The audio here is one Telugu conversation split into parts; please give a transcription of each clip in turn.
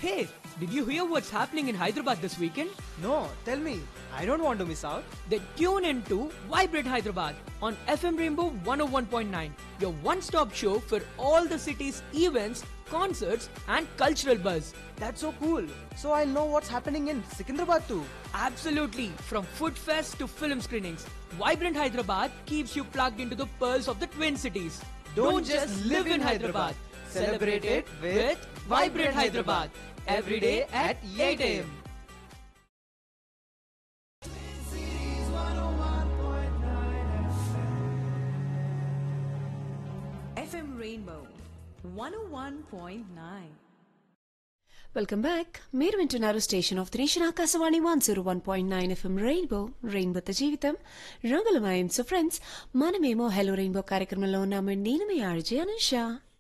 Hey, did you hear what's happening in Hyderabad this weekend? No, tell me. I don't want to miss out. Then tune in to Vibrate Hyderabad on FM Rainbow 101.9, your one stop show for all the city's events, concerts, and cultural buzz. That's so cool. So I'll know what's happening in Secunderabad too. Absolutely, from food fest to film screenings, Vibrant Hyderabad keeps you plugged into the pearls of the Twin Cities. Don't just live in Hyderabad. Celebrate it with Vibrant Hyderabad. Every day at 8 a.m. FM Rainbow 101.9. Welcome back మీరు వింటున్నారు station of the nation Akashvani one zero one point nine FM Rainbow రెయిన్బోతో జీవితం రంగులమాయం సో ఫ్రెండ్స్ మనమేమో హలో రెయిన్బో కార్యక్రమంలో ఉన్నాము నేను మీ ఆర్జే అనుష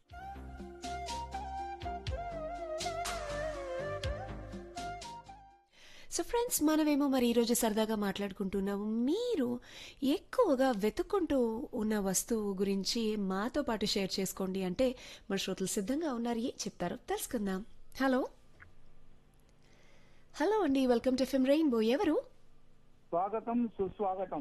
సో ఫ్రెండ్స్ మనమేమో మరి ఈరోజు సరదాగా మాట్లాడుకుంటున్నాము మీరు ఎక్కువగా వెతుక్కుంటూ ఉన్న వస్తువు గురించి మాతో పాటు షేర్ చేసుకోండి అంటే మన శ్రోతలు సిద్ధంగా ఉన్నారు ఏం చెప్తారో తెలుసుకుందాం హలో హలో అండి వెల్కమ్ టు ఎఫ్ఎం రెయిన్బో ఎవరు స్వాగతం సుస్వాగతం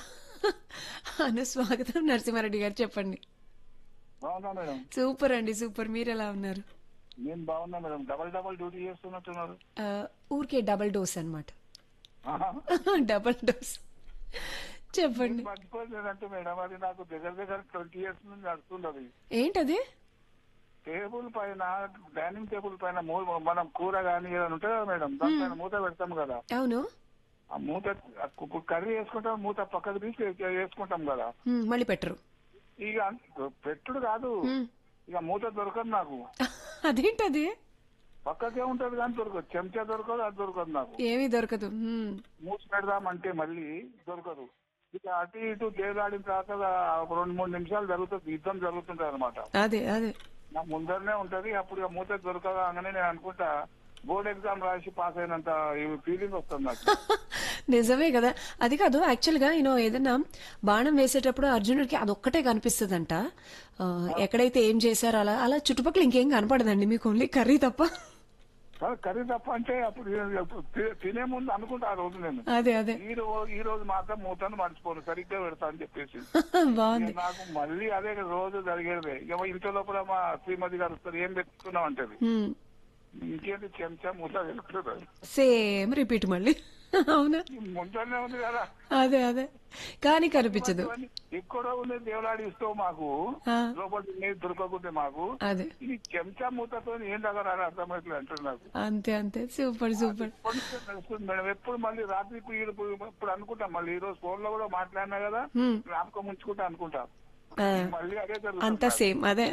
అను స్వాగతం నరసింహారెడ్డి గారు చెప్పండి బాగున్నా మేడం సూపర్ అండి సూపర్ మీరు ఎలా ఉన్నారు నేను బాగున్నా మేడం డబల్ డబల్ డ్యూటీ చేస్తున్నట్టున్నారు ఆ, ఊరికే డబల్ డోస్ అనమాట ఆహా. డబల్ డోస్ చెప్పండి మర్చిపోలేదంటే మేడం అది నాకు దగ్గర దగ్గర ట్వంటీ ఇయర్స్ నుంచి నడుస్తున్నది ఏంటది టేబుల్ పైన డైనింగ్ టేబుల్ పైన మూ- మనం కూర కానీ ఏదైనా ఉంటుంది కదా మేడం దానిపైన మూత పెడతాం కదా అవును ఆ మూత ఆ కు- కర్రీ వేసుకుంటాం మూత పక్కకు తీసి వే- వేసుకుంటాం కదా హ్మ్, మళ్ళీ పెట్టరు ఇక అంత- పెట్టుడు కాదు ఇక మూత దొరకదు నాకు అదేంటది పక్కకే ఉంటది కానీ దొరకదు చెంచా దొరకదు అది దొరకదు నాకు ఏమీ దొరకదు హ్మ్. మూసి పెడదామంటే మళ్ళీ దొరకదు ఇక అటు ఇటు దేదాడిన తర్వాత ఒక రెండు మూడు నిమిషాలు జరుగుతుంది యుద్ధం జరుగుతుంటది అనమాట అదే అదే నా ముందరనే ఉంటది అప్పుడు ఇక మూత దొరకగానే నేను అనుకుంటా బోర్డ్ ఎగ్జామ్ రాసి పాస్ అయినంత ఫీలింగ్ వస్తుంది నాకు నిజమే కదా అది కాదు యాక్చువల్ గా నేను ఏదైనా బాణం వేసేటప్పుడు అర్జునుడికి అదొక్కటే కనిపిస్తుందంట ఆ, ఎక్కడైతే ఏం చేశారో అలా అలా చుట్టుపక్కల ఇంకేం కనపడదండి మీకు ఓన్లీ కర్రీ తప్ప కానీ కర్రీ తప్ప అంటే అప్పుడు నేను తి- తినే ముందు అనుకుంటా ఆ రోజు నేను అదే అదే ఈ రోజు ఈ రోజు మాత్రం మూతను మర్చిపోను సరిగ్గా పెడతా అని చెప్పేసి బాగుంది ఇక నాకు మళ్ళీ అదే రోజు జరిగేది ఇక ఇంట్లో లోపల మా శ్రీమతి గారు వస్తారు ఏం పెట్టుకున్నాం అంటది హ్మ్. ఇంకేంటి చెంచా మూత వెళ్తుంది సేమ్ రిపీట్ మళ్ళీ అవునా ముందరనే ఉంది కదా అదే అదే కానీ కనిపించదు ఎక్కడో ఉంది దేవులాడి ఇస్తావు మాకు ఆ. లోపల నీరు దొరకకుంటే మాకు అదే ఈ చెంచా మూతతో ఏం దగ్గర అర్థమవుతుంది అంటారు నాకు అంతే అంతే సూపర్ సూపర్ ఎప్పటి నుంచో నడుస్తుంది మేడం ఎప్పుడు మళ్ళీ రాత్రి ఇప్పుడు ఇప్పుడు అనుకుంటాం మళ్ళీ ఈ రోజు ఫోన్ లో కూడా మాట్లాడినా కదా హ్మ్. జ్ఞాపకం ఉంచుకుంటా అనుకుంటా ఆ, మళ్ళీ అదే అంతా జరుగుతుంది సేమ్ అదే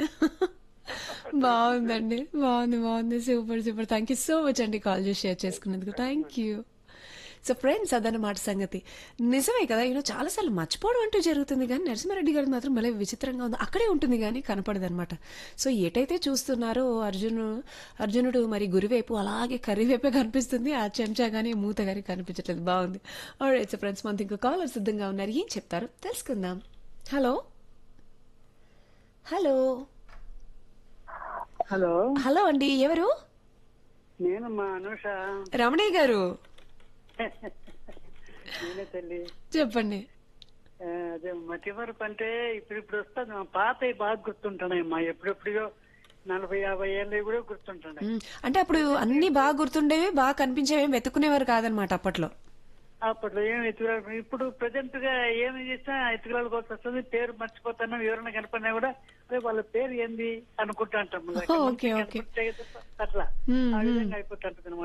బాగుందండి బాగుంది బాగుంది super super thank you so much అండి కాల్ చేసి షేర్ చేసుకున్నందుకు థ్యాంక్ యూ సో ఫ్రెండ్స్ అదన్నమాట సంగతి నిజమే కదా ఈయన చాలాసార్లు మర్చిపోవడం అంటూ జరుగుతుంది కానీ నరసింహారెడ్డి గారి మాత్రం భలే విచిత్రంగా ఉంది అక్కడే ఉంటుంది కానీ కనపడదు అనమాట సో ఎటైతే చూస్తున్నారో అర్జును అర్జునుడు మరి గురివైపు అలాగే కర్రీ వైపే కనిపిస్తుంది ఆ చెంచా కానీ మూత కానీ కనిపించట్లేదు బాగుంది ఆల్రైట్ సో ఫ్రెండ్స్ మనకి ఇంకో కాలర్ సిద్ధంగా ఉన్నారు ఏం చెప్తారు తెలుసుకుందాం హలో హలో హలో హలో అండి ఎవరు నేను మా అనుష రమణయ్య గారు నేనే తల్లి చెప్పండి ఆ, అదే మతి వరకు అంటే ఇప్పుడు ఇప్పుడు వస్తుంది మా పాతవి బాగా గుర్తుంటున్నాయి మా ఎప్పుడెప్పుడో నలభై యాభై ఏళ్ళు కూడా గుర్తుంటున్నాయి మ్, అంటే అప్పుడు అన్ని బాగా గుర్తుండేవి బాగా కనిపించేవి వెతుకునేవారు కాదనమాట అప్పట్లో అప్పట్లో ఏం ఎత్తుకురాలు ఇప్పుడు ప్రజెంట్ గా ఏమి చేసినా ఎత్తుకురాలు వస్తుంది పేరు మర్చిపోతాను వివరణ కనపడినా కూడా అదే వాళ్ళ పేరు ఏంది అనుకుంటా అంటాం ఓకే, ఓకే. అట్లా మ్, ఆ విధంగా అయిపోతుంటది